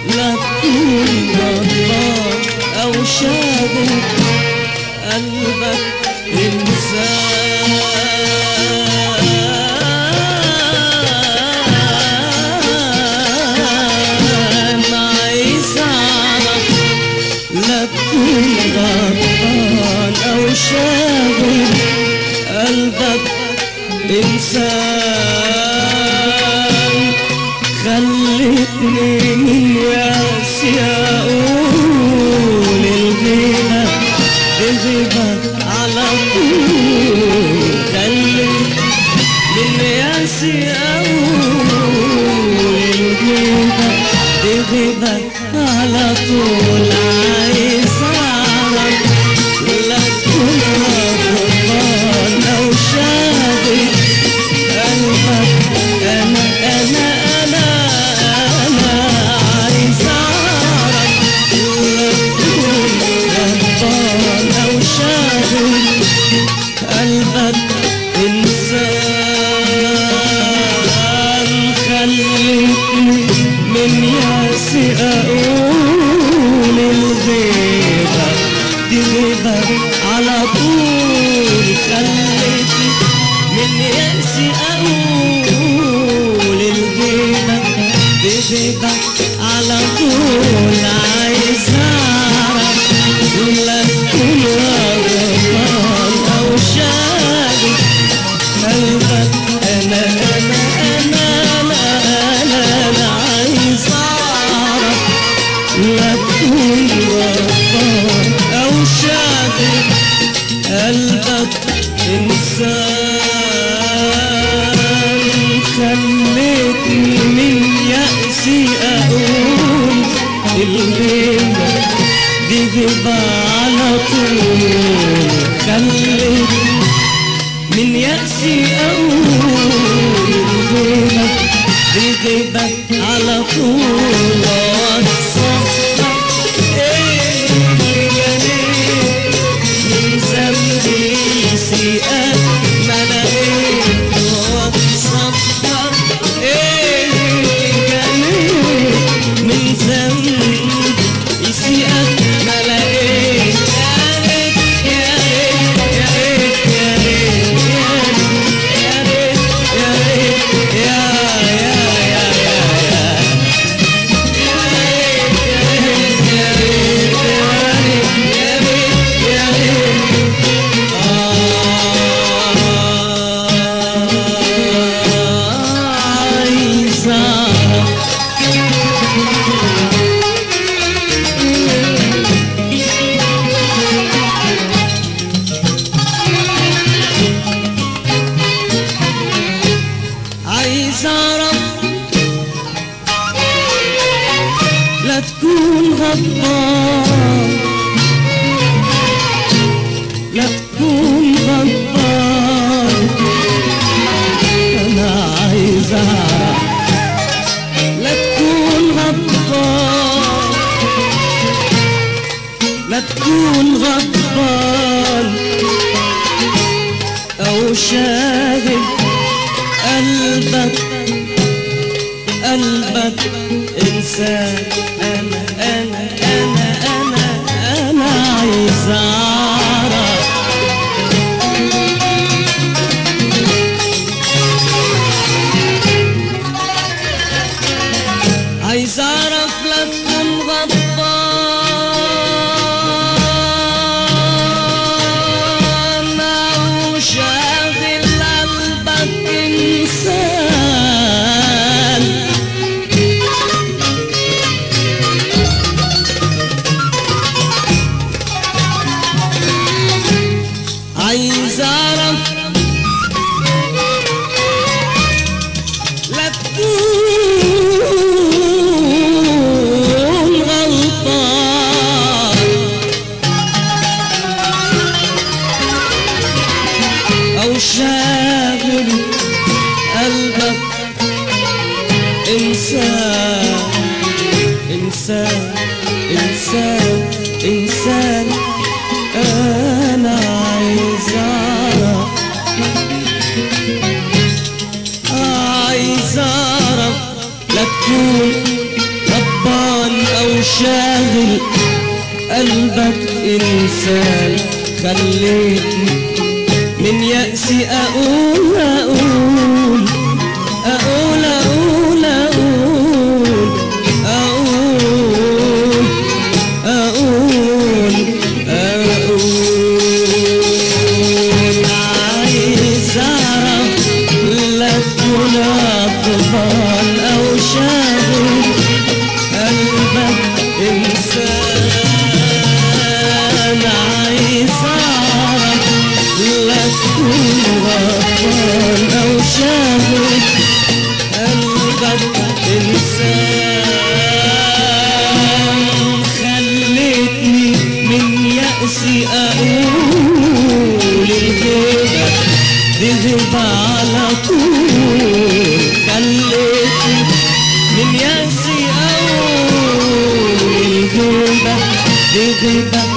لا تكون غدار أو شاغل قلبك إنسان عايز أعرف لا تكون غدار أو شاغل قلبك إنسان خلتني من ياسي أقول الغنى الغيبة على طول خلتني من ياسي أقول الغيبة الغيبة على طول عايز أعرف لا تكون غضبان أو شاغل قلبك أنا أنا أنا أنا عايز أعرف لا تكون غضبان أو شاغل قلبك إنسان خلتني من ياسي أقول الغيبة دي غيبة على طول خلتني من ياسي أقول الغيبة دي غيبة على طول عايز أعرف لا تكون غلطان أو شاغل قلبك أنا أنا أنا أنا أنا أنا عايز أعرف لا تكون غلطان أو شاغل قلبك إنسان خلتني من يأسي أقول الغيبة دي غيبة على طول خلتني من يأسي أقول الغيبة دي غيبة على طول وأتصفى إيه جميل من ذنبي سيئات ما لقيت واتصفى ايه جميل من ذنبي سيئات ما لقيت يا ريت يا ريت يا ريت يا ريت يا ريت يا ريت يا يا يا يا يا عايز اعرف لا تكون غضبان لا تكون غضبان انا عايز اعرف لا تكون غضبان لا تكون غضبان او شاغل قلبك قلبك انسان انا انا انا انا انا عايز اعرف عايز اعرف لا تكون غضبان او شاغل قلبك انسان عايز اعرف لا تكون غلطان شاغل قلبك إنسان خليتني من يأسي أقول أقول أقول أقول أقول أقول أقول أقول عايز أعرف لا تكون أطفال أو شاغل قلبك إنسان عايز أعرف لا تكون غفار أو شاغل قلبك إنسان خلتني من يأسي أقول الغيبة دي غيبة على طول خلتني من يأسي أقول الغيبة دي غيبة